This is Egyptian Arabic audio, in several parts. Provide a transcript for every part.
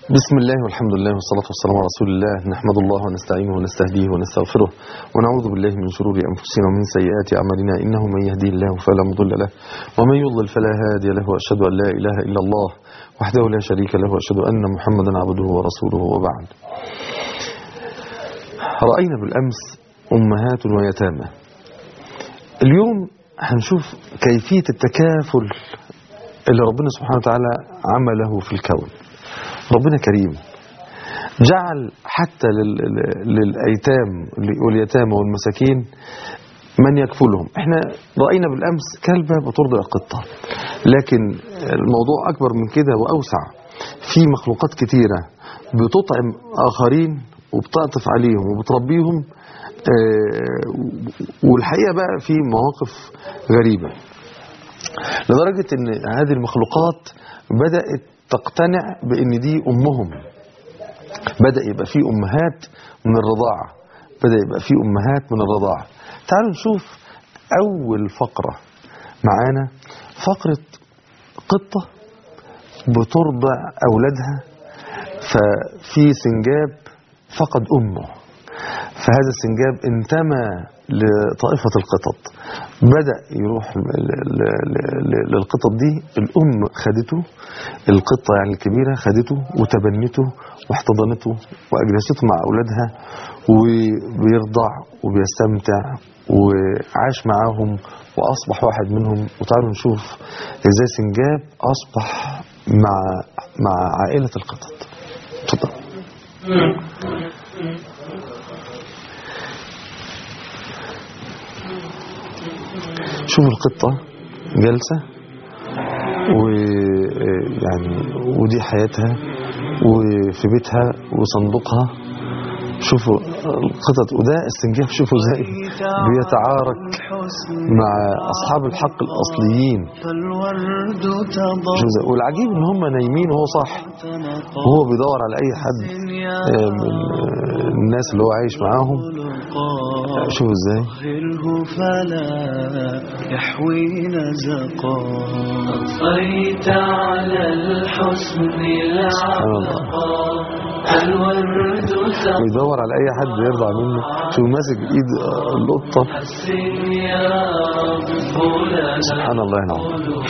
بسم الله والحمد لله والصلاة والسلام على رسول الله نحمد الله ونستعينه ونستهديه ونستغفره ونعوذ بالله من شرور أنفسنا ومن سيئات أعمالنا إنه من يهديه الله فلا مضل له ومن يضلل فلا هادي له وأشهد أن لا إله إلا الله وحده لا شريك له وأشهد أن محمدا عبده ورسوله وبعد رأينا بالأمس أمهات ويتامى اليوم هنشوف كيفية التكافل اللي ربنا سبحانه وتعالى عمله في الكون ربنا كريم جعل حتى لل- لل- للأيتام واليتامى والمساكين من يكفلهم احنا رأينا بالأمس كلبة بترضع قطة لكن الموضوع أكبر من كده وأوسع في مخلوقات كتيرة بتطعم آخرين وبتعطف عليهم وبتربيهم آه، والحقيقة بقى في مواقف غريبة لدرجة ان هذه المخلوقات بدأت تقتنع بان دي امهم بدأ يبقى في امهات من الرضاعة بدأ يبقى في امهات من الرضاعة تعالوا نشوف اول فقرة معانا فقرة قطة بترضع اولادها ففي سنجاب فقد امه فهذا السنجاب انتمى لطائفة القطط بدأ يروح ل- ل- ل- للقطط دي الأم خدته القطة يعني الكبيرة خدته وتبنته واحتضنته وأجلسته مع أولادها وبيرضع وبيستمتع وعاش معاهم وأصبح واحد منهم وتعالوا نشوف إزاي سنجاب أصبح مع مع عائلة القطط تفضل شوف القطة جالسة ويعني ودي حياتها وفي بيتها وصندوقها شوفوا القطط وده السنجاب شوفوا ازاي بيتعارك مع اصحاب الحق الاصليين فالورد شوفوا تضر ازاي والعجيب ان هم نايمين وهو صح وهو بيدور على اي حد آه، من آه، الناس اللي هو عايش معاهم شوفوا ازاي طهره فلا يحوي نزقا أطفيت على الحسن العبقى الورد تضر ويدور على اي حد يرضع منه شوف ماسك بايد آه، القطه يا فلان سبحان الله ينعم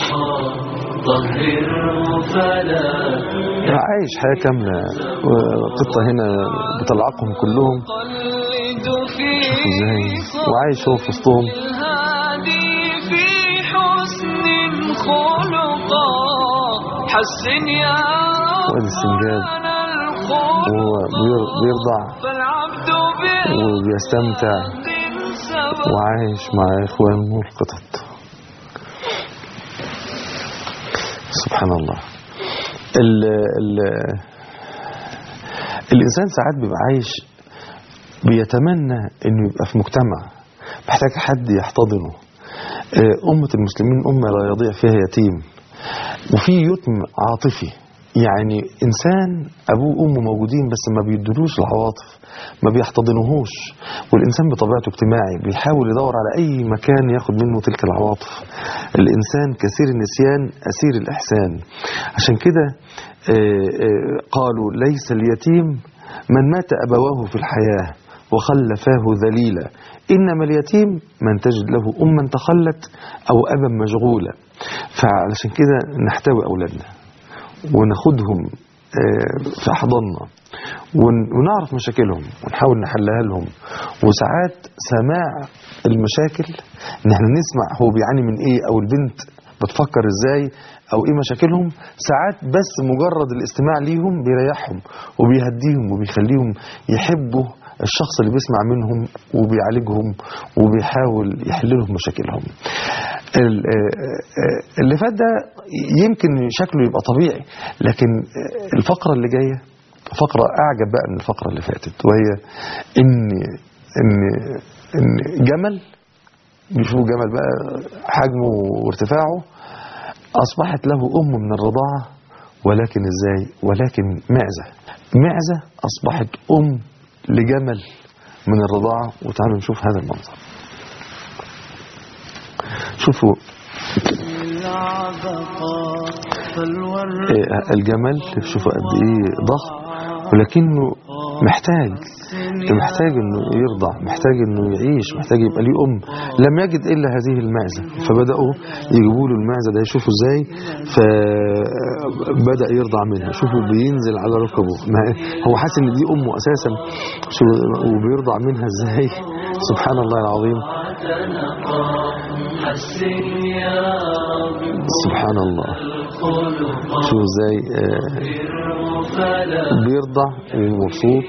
طهره فلا عايش حياه كامله قطه هنا بتلعقهم كلهم قلد في ازاي وعايش هو في وسطهم الهادي في حسن خلقا حسن يا وادي السنجاب ربنا الخلق وهو بير- بيرضع فالعبد وبيستمتع بالحق سبق وعايش مع اخوانه القطط سبحان الله ال ال الانسان ساعات بيبقى عايش بيتمنى انه يبقى في مجتمع محتاج حد يحتضنه آه، أمة المسلمين أمة لا يضيع فيها يتيم وفي يتم عاطفي يعني إنسان أبوه وأمه موجودين بس ما بيدلوش العواطف ما بيحتضنوهوش والإنسان بطبيعته اجتماعي بيحاول يدور على أي مكان ياخد منه تلك العواطف الإنسان كثير النسيان أسير الإحسان عشان كده آه، آه، قالوا ليس اليتيم من مات أبواه في الحياة وخلفاه ذليلا إنما اليتيم من تجد له أما تخلت أو أبا مشغولا فعلشان كده نحتوي أولادنا وناخدهم آه، في أحضاننا ون- ونعرف مشاكلهم ونحاول نحلها لهم وساعات سماع المشاكل ان احنا نسمع هو بيعاني من ايه او البنت بتفكر ازاي او ايه مشاكلهم ساعات بس مجرد الاستماع ليهم بيريحهم وبيهديهم وبيخليهم يحبوا الشخص اللي بيسمع منهم وبيعالجهم وبيحاول يحل لهم مشاكلهم ال- آه، آه، اللي فات ده يمكن شكله يبقى طبيعي لكن آه، الفقرة اللي جاية فقرة أعجب بقى من الفقرة اللي فاتت وهي إن إن إن جمل بيشوفوا جمل بقى حجمه وارتفاعه أصبحت له أم من الرضاعة ولكن إزاي ولكن معزة معزة أصبحت أم لجمل من الرضاعة وتعالوا نشوف هذا المنظر شوفوا العبقى آه، الجمل شوفوا قد ايه ضخم ولكنه محتاج محتاج انه يرضع محتاج انه يعيش محتاج يبقى ليه ام لم يجد الا هذه المعزه فبداوا يجيبوا له المعزه ده يشوفوا ازاي فبدا يرضع منها شوفوا بينزل على ركبه ما- هو حاسس ان دي امه اساسا شو- وبيرضع منها ازاي سبحان الله العظيم سبحان الله شو ازاي آه، بيرضع ومبسوط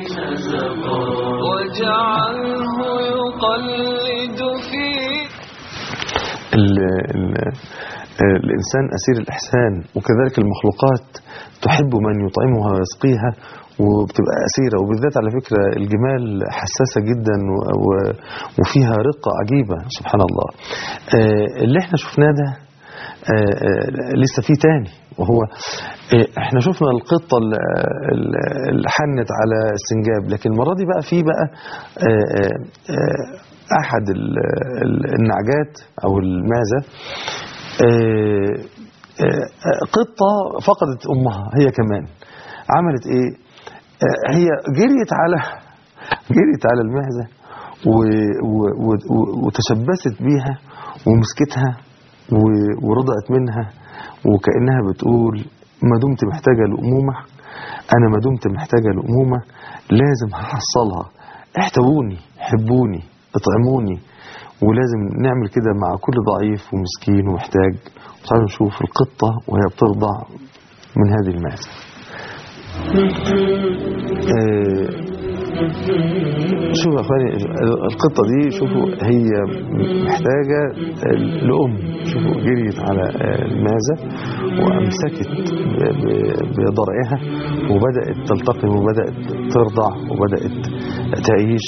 واجعله يقلد فيه ال ال الإنسان أسير الإحسان وكذلك المخلوقات تحب من يطعمها ويسقيها وبتبقى أسيرة وبالذات على فكرة الجمال حساسة جدا و- و- وفيها رقة عجيبة سبحان الله آه، اللي احنا شفناه ده آه، آه، لسه فيه تاني وهو آه، احنا شفنا القطة ال- ال- اللي حنت على السنجاب لكن المرة دي بقى فيه بقى آه، آه، آه، أحد ال- ال- النعجات أو المعزة آه، آه، آه، قطة فقدت أمها هي كمان عملت إيه آه، هي جريت على جريت على المعزة و- و- و- وتشبثت بيها ومسكتها و- ورضعت منها وكأنها بتقول ما دمت محتاجة لأمومة أنا ما دمت محتاجة لأمومة لازم هحصلها احتووني حبوني اطعموني ولازم نعمل كده مع كل ضعيف ومسكين ومحتاج تعالوا نشوف القطة وهي بترضع من هذه المعزة آه، شوفوا يا اخواني القطه دي شوفوا هي محتاجه لام شوفوا جريت على المعزه وامسكت ب- ب- بضرعها وبدات تلتقم وبدات ترضع وبدات تعيش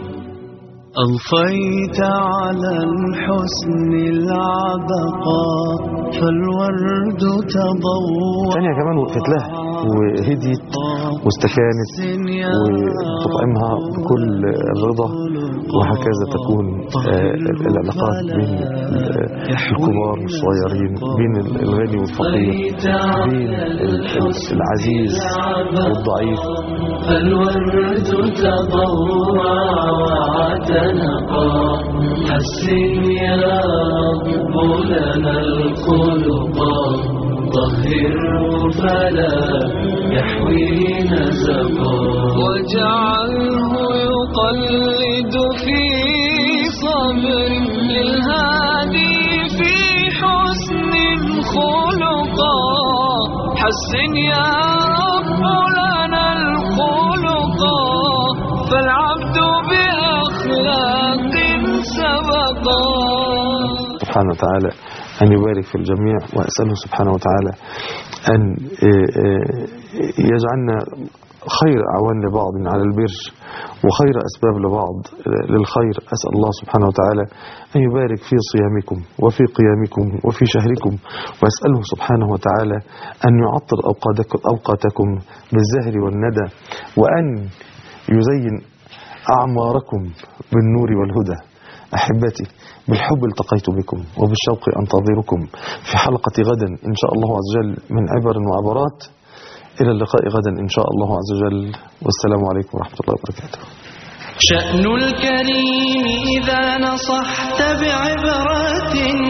أضفيت على الحسن العبقى فالورد تضوى ثانيه كمان وقفت لها وهديت واستكانت وتطعمها بكل الرضا وهكذا تكون آه، العلاقات بين آه، الكبار والصغيرين بين الغني والفقير بين ال- ال- العزيز والضعيف فالورد تضوى واعتنقا حسن يا رب لنا الخلقا طهره فلا يحوي نزقا واجعله يقلد في صبر للهادي في حسن خلقا حسن يا رب لنا الخلقا فالعبد بأخلاق سبقا سبحانه وتعالى أن يبارك في الجميع وأسأله سبحانه وتعالى أن آه، آه، يجعلنا خير أعوان لبعض على البر وخير أسباب لبعض للخير أسأل الله سبحانه وتعالى أن يبارك في صيامكم وفي قيامكم وفي شهركم وأسأله سبحانه وتعالى أن يعطر أوقاتك- أوقاتكم بالزهر والندى وأن يزين أعماركم بالنور والهدى أحبتي بالحب التقيت بكم وبالشوق أنتظركم في حلقة غدا إن شاء الله عز وجل من عبر وعبرات إلى اللقاء غدا إن شاء الله عز وجل والسلام عليكم ورحمة الله وبركاته شأن الكريم إذا نصحت بعبرة